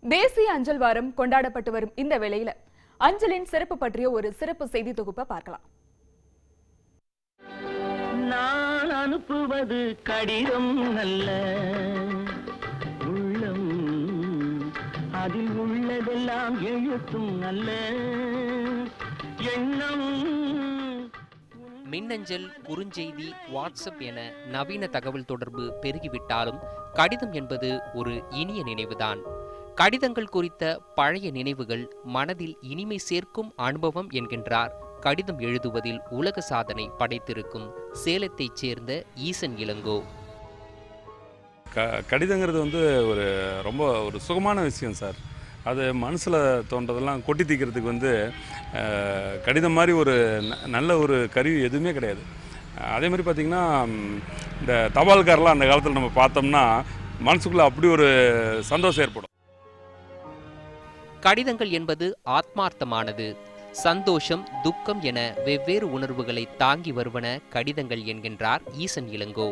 தேசிய அஞ்சல் வாரம் கொண்டாடப்பட்டு வரும் இந்த வேளையில அஞ்சலின் சிறப்பு பற்றிய ஒரு சிறப்பு செய்தி தொகுப்பை பார்க்கலாம் நான் அனுப்புவது கடிதம் அல்ல உள்ளம் அதில் உள்ளதெல்லாம் எழுத்தும் அல்ல எண்ணம் மின்னஞ்சல் குறுஞ்செய்தி வாட்ஸ்அப் என நவீன தகவல் தொடர்பு பெருகிவிட்டாலும் கடிதம் என்பது ஒரு இனிய நினைவுதான் கடிதங்கள் குறித்த பழைய நினைவுகள் மனதில் இனிமை சேர்க்கும் அனுபவம் என்கின்றார் கடிதம் எழுதுவதில் உலக சாதனை படைத்திருக்கும் சேலத்தைச் சேர்ந்த ஈசன் இளங்கோ க கடிதங்கிறது வந்து ஒரு ரொம்ப ஒரு சுகமான விஷயம் சார் அது மனசில் தோன்றதெல்லாம் கொட்டி தீக்கிறதுக்கு வந்து அஹ், கடிதம் மாதிரி ஒரு ந- நல்ல ஒரு கருவி எதுவுமே கிடையாது அஹ், அதே மாதிரி பார்த்திங்கன்னா ம், இந்த தபால்காரெலாம் அந்த காலத்தில் நம்ம பார்த்தோம்னா மனசுக்குள்ளே அப்படி ஒரு சந்தோஷம் ஏற்படும் கடிதங்கள் என்பது ஆத்மார்த்தமானது சந்தோஷம் துக்கம் என வெவ்வேறு உணர்வுகளை தாங்கி வருவன கடிதங்கள் என்கின்றார் ஈசன் இளங்கோ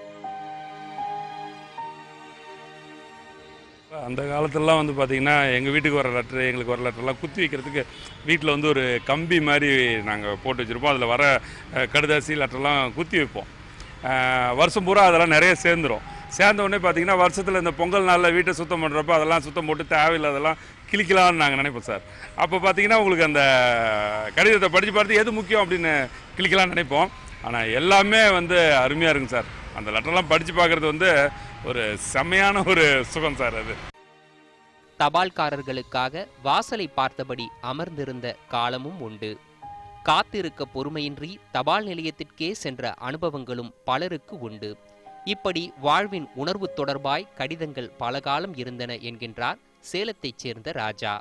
அந்த காலத்துலலாம் வந்து பார்த்திங்கன்னா எங்கள் வீட்டுக்கு வர லெட்ரு எங்களுக்கு வர லெட்டர்லாம் குத்தி வைக்கிறதுக்கு வீட்டில் வந்து ஒரு கம்பி மாதிரி நாங்கள் போட்டு வச்சுருப்போம் அதில் வர அஹ், கடுதாசி லெட்டர்லாம் குத்தி வைப்போம் அஹ், வருஷம் பூரா அதெல்லாம் நிறைய சேர்ந்துரும் சேர்ந்த உடனே பார்த்தீங்கன்னா வருஷத்தில் இந்த பொங்கல் நாளில் வீட்டை சுத்தம் பண்ணுறப்ப அதெல்லாம் சுத்தம் போட்டு தேவையில்லாதெல்லாம் கிளிக்கலாம்னு நாங்கள் நினைப்போம் சார் அப்போ பார்த்தீங்கன்னா உங்களுக்கு அந்த கடிதத்தை படித்து பார்த்து எது முக்கியம் அப்படின்னு கிளிக்கலாம்னு நினைப்போம் ஆனால் எல்லாமே வந்து அருமையாக இருக்குங்க சார் அந்த லெட்டர்லாம் படித்து பார்க்குறது வந்து ஒரு செம்மையான ஒரு சுகம் சார் அது தபால்காரர்களுக்காக வாசலை பார்த்தபடி அமர்ந்திருந்த காலமும் உண்டு காத்திருக்க பொறுமையின்றி தபால் நிலையத்திற்கே சென்ற அனுபவங்களும் பலருக்கு உண்டு இப்படி வாழ்வின் உணர்வு தொடர்பாய் கடிதங்கள் பல காலம் இருந்தன என்கின்றார் சேலத்தைச் சேர்ந்த ராஜா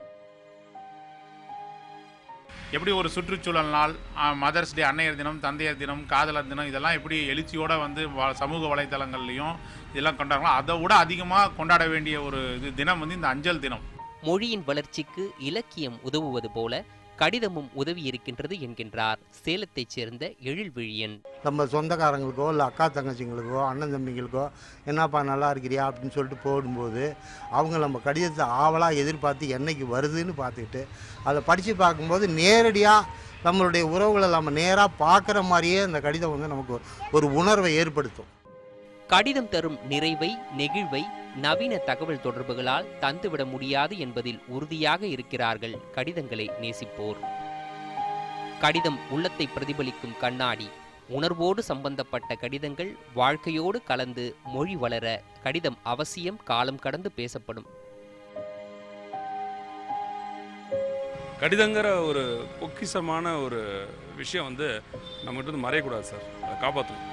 எப்படி ஒரு சுற்றுச்சூழல் நாள் மதர்ஸ் டே அன்னையர் தினம் தந்தையர் தினம் காதலர் தினம் இதெல்லாம் எப்படி எழுச்சியோட வந்து வ- சமூக வலைத்தளங்கள்லையும் இதெல்லாம் கொண்டாடுறாங்களோ அதை விட அதிகமாக கொண்டாட வேண்டிய ஒரு இது தினம் வந்து இந்த அஞ்சல் தினம் மொழியின் வளர்ச்சிக்கு இலக்கியம் உதவுவது போல கடிதமும் உதவி இருக்கின்றது என்கின்றார் சேலத்தைச் சேர்ந்த எழில்விழியன் நம்ம சொந்தக்காரங்களுக்கோ இல்லை அக்கா தங்கச்சிங்களுக்கோ அண்ணன் தம்பிங்களுக்கோ என்னப்பா நல்லா இருக்கிறியா அப்படின்னு சொல்லிட்டு போடும்போது அவங்க நம்ம கடிதத்தை ஆவலாக எதிர்பார்த்து என்னைக்கு வருதுன்னு பார்த்துக்கிட்டு அதை படித்து பார்க்கும்போது நேரடியாக நம்மளுடைய உறவுகளை நம்ம நேராக பார்க்குற மாதிரியே அந்த கடிதம் வந்து நமக்கு ஒரு உணர்வை ஏற்படுத்தும் கடிதம் தரும் நிறைவை நெகிழ்வை நவீன தகவல் தொடர்புகளால் தந்துவிட முடியாது என்பதில் உறுதியாக இருக்கிறார்கள் கடிதங்களை நேசிப்போர் கடிதம் உள்ளத்தை பிரதிபலிக்கும் கண்ணாடி உணர்வோடு சம்பந்தப்பட்ட கடிதங்கள் வாழ்க்கையோடு கலந்து மொழி வளர கடிதம் அவசியம் காலம் கடந்து பேசப்படும் கடிதங்கிற ஒரு பொக்கிஷமான ஒரு விஷயம் வந்து நம்மகிட்ட இருந்து மறையக்கூடாது சார் அதை காப்பாற்றணும்